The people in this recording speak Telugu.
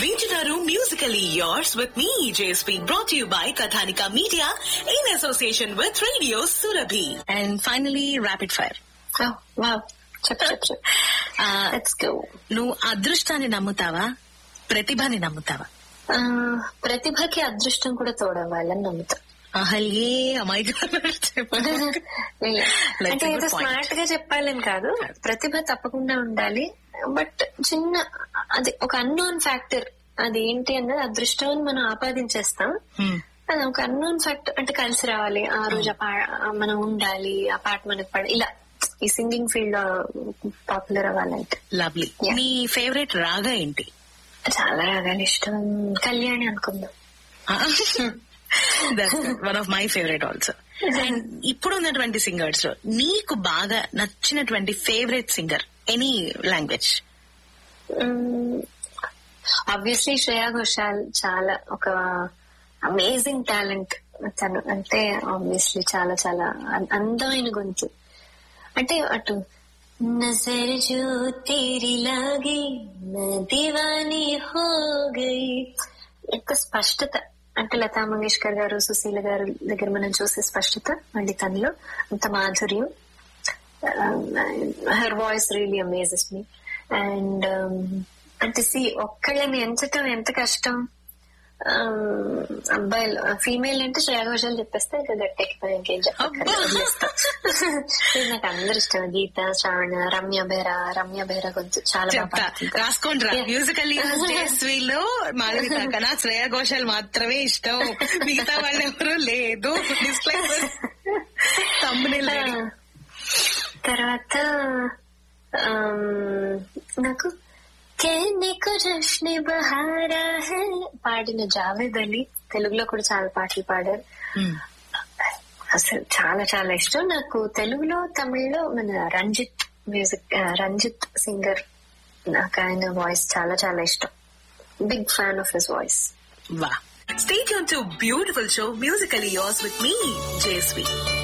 వింటున్నారు musically yours with me Jaspi brought you by Kathanika media in association with radio Surabhi and finally rapid fire wow చెప్పు చెప్పు చెప్పు లెట్స్ గో నువ్వు అదృష్టాన్ని నమ్ముతావా ప్రతిభని నమ్ముతావా ప్రతిభకి అదృష్టం కూడా తోడవ్వాలని నమ్ముతా అహల్యే అమాయకులు Like అంటే a good ఏదో point. స్మార్ట్ గా చెప్పాలని కాదు ప్రతిభ తప్పకుండా ఉండాలి బట్ చిన్న అది ఒక అన్నోన్ ఫ్యాక్టర్ అది ఏంటి అన్నది అదృష్టం అని మనం ఆపాదించేస్తాం అది ఒక అన్నోన్ ఫ్యాక్టర్ అంటే కలిసి రావాలి ఆ రోజు ఆ పా- మనం ఉండాలి ఆ పాట మనకు పడ ఇలా ఈ సింగింగ్ ఫీల్డ్ లో పాపులర్ అవ్వాలంటే లవ్లీ Yeah. నీ ఫేవరెట్ రాగా ఏంటి చాలా రాగాలు ఇష్టం కళ్యాణి అనుకుందాం one of my favourite also and ఇప్పుడు ఉన్నటువంటి సింగర్స్ లో నీకు బాగా నచ్చినటువంటి favourite singer any language obviously Shreya Ghoshal చాలా ఒక అమేజింగ్ టాలెంట్ తను అంటే ఆబ్వియస్లీ చాలా చాలా అం- అందమైన గొంతు అంటే అటు నజర్ జో తేరి లాగి మే దీవానీ హో గయి యొక్క స్పష్టత అంటే లతా మంగేష్కర్ గారు సుశీల గారు దగ్గర మనం చూసే స్పష్టత మళ్ళీ తనలో అంత మాధుర్యం her voice really amazes me and అంటే సి ఒక్కళ్ళని ఎంచటం ఎంత కష్టం Um, అబ్బాయిలు ఫీమేల్ అంటే శ్రేయా ఘోషాలు చెప్పేస్తే ఇంకా గట్టెక్కిపోయి ఇంకేం చెప్పక్కర్లేదు, అబ్బా. వదిలేస్తా. ఇది నాకు అందరు ఇష్టం గీత శ్రావణ రమ్య బేరా రమ్య బేరా కొంచెం చాలా బాగా చెప్తా పాడుతుంది. రాసుకోండి రా Yeah. మ్యూజికల్ లో మాధవిత కన్నా శ్రేయా ఘోషాల్ మాత్రమే ఇష్టం మిగతా వాళ్ళు ఎవరు లేదు డిస్క్లైమర్ తమ్ముని ఆ, తర్వాత ఆమ్, నాకు కేనే కు జశ్నే బహారా హై పాడిన జావేద్ అలీ తెలుగులో కూడా చాలా పాటలు పాడారు అసలు చాలా చాలా ఇష్టం నాకు తెలుగులో తమిళ్లో మన రంజిత్ మ్యూజిక్ ఆ, రంజిత్ సింగర్ నాకు ఆయన వాయిస్ చాలా చాలా ఇష్టం big fan of his voice వా stay tune to beautiful show musical yours with me, Jayasvi.